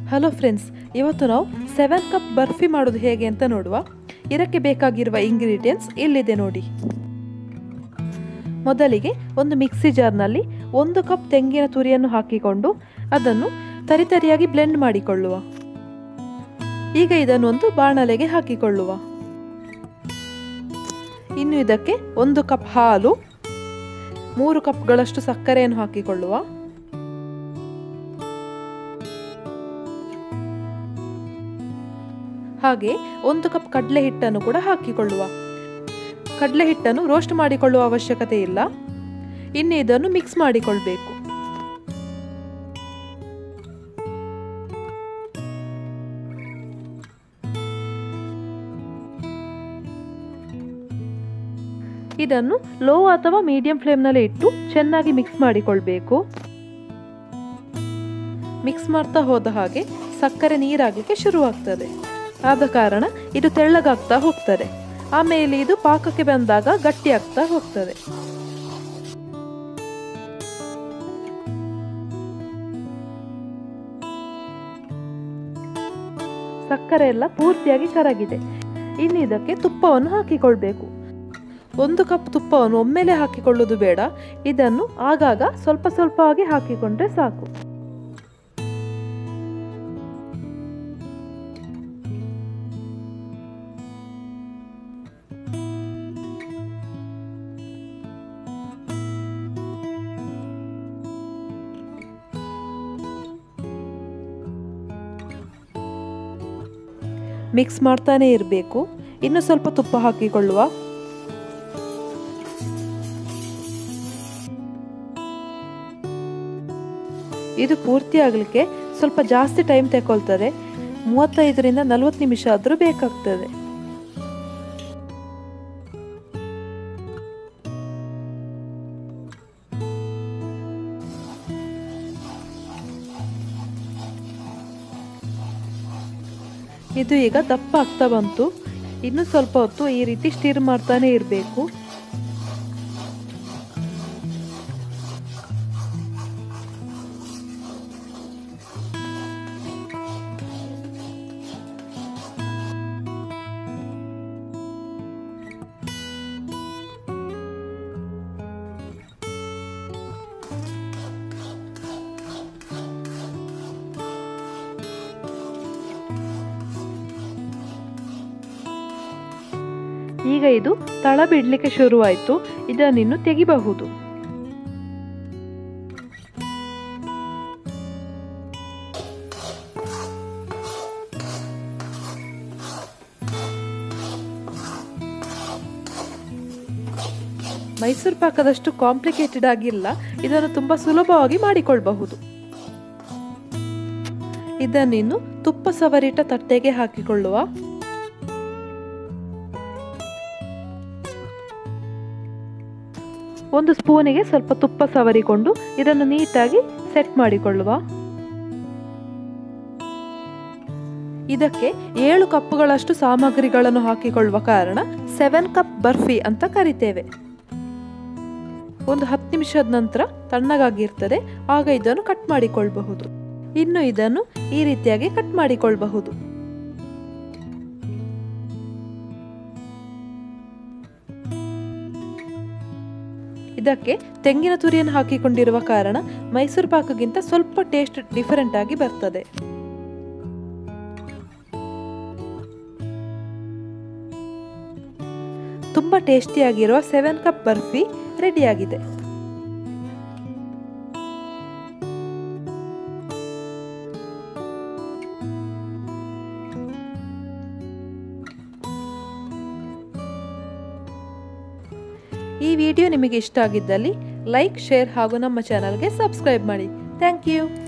hello friends ಇವತ್ತು ನಾವು seven cup barfi ಮಾಡೋದು ಹೇಗೆ ಅಂತ ನೋಡುವ ಇದಕ್ಕೆ ಬೇಕಾಗಿರುವ ಇಂಗ್ರೀಡಿಯೆಂಟ್ಸ್ ಇಲ್ಲಿದೆ ನೋಡಿ ಮೊದಲಿಗೆ ಒಂದು ಮಿಕ್ಸಿ ಜಾರ್ನಲ್ಲಿ ಒಂದು ಕಪ್ ತೆಂಗಿನ ತುರಿಯನ್ನು ಹಾಕಿಕೊಂಡು ಅದನ್ನು ತರಿತರಿಯಾಗಿ ಬ್ಲೆಂಡ್ ಮಾಡಿಕೊಳ್ಳುವ ಈಗ ಇದನ್ನು ಒಂದು ಬಾಣಲೆಗೆ ಹಾಕಿಕೊಳ್ಳುವ ಇನ್ನು ಇದಕ್ಕೆ ಒಂದು ಕಪ್ ಹಾಲು ಮೂರು ಕಪ್ಗಳಷ್ಟು ಸಕ್ಕರೆಯನ್ನು ಹಾಕಿಕೊಳ್ಳುವ ಹಾಗೆ ಒಂದು ಕಪ್ ಕಡಲೆ ಹಿಟ್ಟನ್ನು ಕೂಡ ಹಾಕಿಕೊಳ್ಳುವ ಕಡಲೆ ಹಿಟ್ಟನ್ನು ರೋಸ್ಟ್ ಮಾಡಿಕೊಳ್ಳುವ ಅವಶ್ಯಕತೆ ಇಲ್ಲ ಇನ್ನು ಇದನ್ನು ಮಿಕ್ಸ್ ಮಾಡಿಕೊಳ್ಬೇಕು ಇದನ್ನು ಲೋ ಅಥವಾ ಮೀಡಿಯಂ ಫ್ಲೇಮ್ನಲ್ಲಿ ಇಟ್ಟು ಚೆನ್ನಾಗಿ ಮಿಕ್ಸ್ ಮಾಡಿಕೊಳ್ಬೇಕು ಮಿಕ್ಸ್ ಮಾಡ್ತಾ ಹೋದ ಹಾಗೆ ಸಕ್ಕರೆ ನೀರಾಗಲಿಕ್ಕೆ ಶುರುವಾಗ್ತದೆ ಆದ ಕಾರಣ ಇದು ತೆಳ್ಳಗಾಗ್ತಾ ಹೋಗ್ತದೆ ಆಮೇಲೆ ಇದು ಪಾಕಕ್ಕೆ ಬಂದಾಗ ಗಟ್ಟಿಯಾಗ್ತಾ ಹೋಗ್ತದೆ ಸಕ್ಕರೆ ಎಲ್ಲ ಪೂರ್ತಿಯಾಗಿ ಕರಗಿದೆ ಇನ್ನು ಇದಕ್ಕೆ ತುಪ್ಪವನ್ನು ಹಾಕಿಕೊಳ್ಬೇಕು ಒಂದು ಕಪ್ ತುಪ್ಪವನ್ನು ಒಮ್ಮೆಲೆ ಹಾಕಿಕೊಳ್ಳುವುದು ಬೇಡ ಇದನ್ನು ಆಗಾಗ ಸ್ವಲ್ಪ ಸ್ವಲ್ಪವಾಗಿ ಹಾಕಿಕೊಂಡ್ರೆ ಸಾಕು ಮಿಕ್ಸ್ ಮಾಡ್ತಾನೆ ಇರಬೇಕು ಇನ್ನು ಸ್ವಲ್ಪ ತುಪ್ಪ ಹಾಕಿಕೊಳ್ಳುವ ಇದು ಪೂರ್ತಿ ಆಗಲಿಕ್ಕೆ ಸ್ವಲ್ಪ ಜಾಸ್ತಿ ಟೈಮ್ ತಗೊಳ್ತದೆ ಮೂವತ್ತೈದರಿಂದ ನಲವತ್ತು ನಿಮಿಷ ಆದರೂ ಬೇಕಾಗ್ತದೆ ಇದು ಈಗ ದಪ್ಪ ಆಗ್ತಾ ಬಂತು ಇನ್ನು ಸ್ವಲ್ಪ ಹೊತ್ತು ಈ ರೀತಿ ಸ್ಟಿರ್ ಮಾಡ್ತಾನೆ ಇರಬೇಕು ಈಗ ಇದು ತಳ ಬಿಡ್ಲಿಕ್ಕೆ ಶುರುವಾಯಿತು ಇದನ್ನಿನ್ನು ತೆಗಿಬಹುದು ಮೈಸೂರು ಪಾಕದಷ್ಟು ಕಾಂಪ್ಲಿಕೇಟೆಡ್ ಆಗಿಲ್ಲ ಇದನ್ನು ತುಂಬಾ ಸುಲಭವಾಗಿ ಮಾಡಿಕೊಳ್ಳಬಹುದು ಇದನ್ನಿನ್ನು ತುಪ್ಪ ಸವರಿಟ ತಟ್ಟೆಗೆ ಹಾಕಿಕೊಳ್ಳುವ ಒಂದು ಸ್ಪೂನಿಗೆ ಸ್ವಲ್ಪ ತುಪ್ಪ ಸವರಿಕೊಂಡು ಇದನ್ನು ನೀಟಾಗಿ ಸೆಟ್ ಮಾಡಿಕೊಳ್ಳುವ ಇದಕ್ಕೆ ಏಳು ಕಪ್ಪುಗಳಷ್ಟು ಸಾಮಗ್ರಿಗಳನ್ನು ಹಾಕಿಕೊಳ್ಳುವ ಕಾರಣ ಸೆವೆನ್ ಕಪ್ ಬರ್ಫಿ ಅಂತ ಕರಿತೇವೆ ಒಂದು ಹತ್ತು ನಿಮಿಷದ ನಂತರ ತಣ್ಣಗಾಗಿರ್ತದೆ ಆಗ ಇದನ್ನು ಕಟ್ ಮಾಡಿಕೊಳ್ಳಬಹುದು ಇನ್ನು ಇದನ್ನು ಈ ರೀತಿಯಾಗಿ ಕಟ್ ಮಾಡಿಕೊಳ್ಳಬಹುದು ಇದಕ್ಕೆ ತೆಂಗಿನ ತುರಿಯನ್ನು ಹಾಕಿಕೊಂಡಿರುವ ಕಾರಣ ಮೈಸೂರು ಪಾಕಗಿಂತ ಸ್ವಲ್ಪ ಟೇಸ್ಟ್ ಡಿಫರೆಂಟ್ ಆಗಿ ಬರ್ತದೆ ತುಂಬ ಟೇಸ್ಟಿಯಾಗಿರುವ ಸೆವೆನ್ ಕಪ್ ಬರ್ಫಿ ರೆಡಿಯಾಗಿದೆ ಈ ವಿಡಿಯೋ ನಿಮಗೆ ಇಷ್ಟ ಆಗಿದ್ದಲ್ಲಿ ಲೈಕ್ ಶೇರ್ ಹಾಗೂ ನಮ್ಮ ಚಾನಲ್ಗೆ ಸಬ್ಸ್ಕ್ರೈಬ್ ಮಾಡಿ ಥ್ಯಾಂಕ್ ಯು